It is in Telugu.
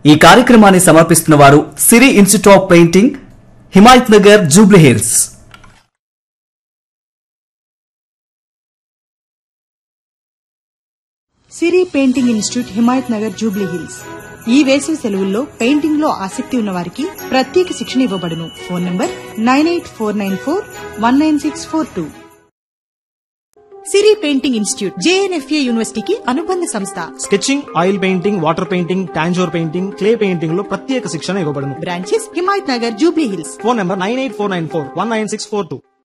ఈ కార్యక్రమాన్ని సమర్పిస్తున్న వారు Siri institute of painting Himayat Nagar Jubilee Hills Siri painting institute Himayat Nagar Jubilee Hills ఈ వేసవి సెలవుల్లో పెయింటింగ్ లో ఆసక్తి ఉన్న వారికి ప్రత్యేక శిక్షణ ఇవ్వబడును phone number nine eight four nine four one nine six four two Siri painting institute JNFA యూనివర్సిటీకి అనుబంధ సంస్థ sketching oil painting water painting Tanjore painting clay painting లో ప్రత్యేక శిక్షణ ఇవ్వబడును branches Himayat Nagar Jubilee Hills phone number nine eight four nine four one nine six four two